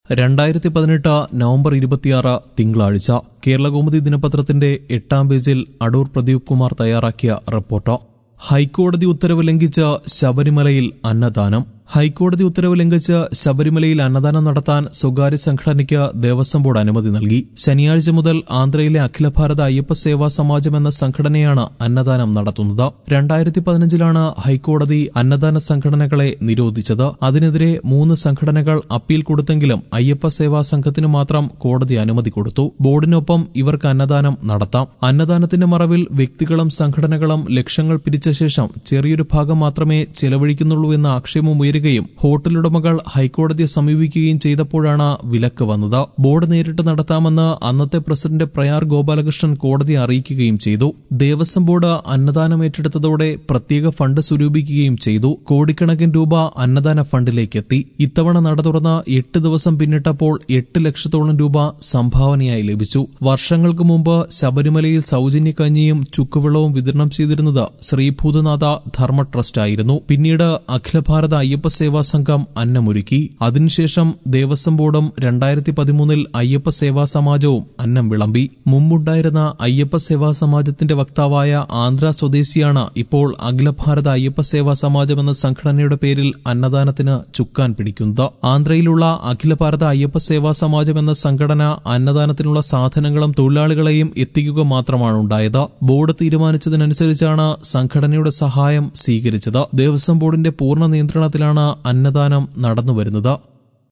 രണ്ടായിരത്തി പതിനെട്ട് നവംബർ ഇരുപത്തിയാറ് തിങ്കളാഴ്ച കേരളകൗമുദി ദിനപത്രത്തിന്റെ എട്ടാം പേജിൽ അടൂർ പ്രദീപ് കുമാർ തയ്യാറാക്കിയ റിപ്പോർട്ട് ഹൈക്കോടതി ഉത്തരവ് ലംഘിച്ച് ശബരിമലയിൽ അന്നദാനം ഹൈക്കോടതി ഉത്തരവ് ലംഘിച്ച് ശബരിമലയിൽ അന്നദാനം നടത്താൻ സ്വകാര്യ സംഘടനയ്ക്ക് ദേവസ്വം ബോർഡ് അനുമതി നൽകി ശനിയാഴ്ച മുതൽ ആന്ധ്രയിലെ അഖില ഭാരത അയ്യപ്പ സേവാ സമാജം എന്ന സംഘടനയാണ് അന്നദാനം നടത്തുന്നത് രണ്ടായിരത്തി പതിനഞ്ചിലാണ് ഹൈക്കോടതി അന്നദാന സംഘടനകളെ നിരോധിച്ചത് അതിനെതിരെ മൂന്ന് സംഘടനകൾ അപ്പീൽ കൊടുത്തെങ്കിലും അയ്യപ്പ സേവാ സംഘത്തിന് മാത്രം കോടതി അനുമതി കൊടുത്തു ബോർഡിനൊപ്പം ഇവർക്ക് അന്നദാനം നടത്താം അന്നദാനത്തിന്റെ മറവിൽ വ്യക്തികളും സംഘടനകളും ലക്ഷങ്ങൾ പിരിച്ച ശേഷം ചെറിയൊരു ഭാഗം മാത്രമേ ചെലവഴിക്കുന്നുള്ളൂ എന്ന ആക്ഷേപം ഉയരുകയും ഹോട്ടലുടമകൾ ഹൈക്കോടതിയെ സമീപിക്കുകയും ചെയ്തപ്പോഴാണ് വിലക്ക് വന്നത് ബോർഡ് നേരിട്ട് നടത്താമെന്ന് അന്നത്തെ പ്രസിഡന്റ് പ്രയാർ ഗോപാലകൃഷ്ണൻ കോടതിയെ അറിയിക്കുകയും ചെയ്തു ദേവസ്വം ബോർഡ് അന്നദാനം ഏറ്റെടുത്തതോടെ പ്രത്യേക ഫണ്ട് സ്വരൂപിക്കുകയും ചെയ്തു കോടിക്കണക്കിന് രൂപ അന്നദാന ഫണ്ടിലേക്ക് എത്തി ഇത്തവണ നട തുറന്ന് എട്ട് ദിവസം പിന്നിട്ടപ്പോൾ എട്ട് ലക്ഷത്തോളം രൂപ സംഭാവനയായി ലഭിച്ചു വർഷങ്ങൾക്ക് മുമ്പ് ശബരിമലയിൽ സൗജന്യ കഞ്ഞിയും ചുക്കുവെള്ളവും വിതരണം ചെയ്തിരുന്നത് ശ്രീഭൂതനാഥ ധർമ്മ ട്രസ്റ്റ് ആയിരുന്നു പിന്നീട് അഖില ഭാരത അയ്യപ്പ സേവാ സംഘം അന്നമൊരുക്കി അതിനുശേഷം ദേവസ്വം ബോർഡും രണ്ടായിരത്തി പതിമൂന്നിൽ അയ്യപ്പ സേവാ സമാജവും അന്നം വിളമ്പി മുമ്പുണ്ടായിരുന്ന അയ്യപ്പ സേവാ സമാജത്തിന്റെ വക്താവായ ആന്ധ്ര സ്വദേശിയാണ് ഇപ്പോൾ അഖില ഭാരത അയ്യപ്പ സേവാ സമാജം എന്ന സംഘടനയുടെ പേരിൽ അന്നദാനത്തിന് ചുക്കാൻ പിടിക്കുന്നത് ആന്ധ്രയിലുള്ള അഖില ഭാരത അയ്യപ്പ സേവാ സമാജം എന്ന സംഘടന അന്നദാനത്തിനുള്ള സാധനങ്ങളും തൊഴിലാളികളെയും എത്തിക്കുക മാത്രമാണ് ഉണ്ടായത് ബോർഡ് തീരുമാനിച്ചതിനനുസരിച്ചാണ് സംഘടനയുടെ സഹായം സ്വീകരിച്ചത് ദേവസ്വം ബോർഡിന്റെ പൂർണ്ണ നിയന്ത്രണത്തിലാണ് അന്നദാനം നടന്നുവരുന്നത്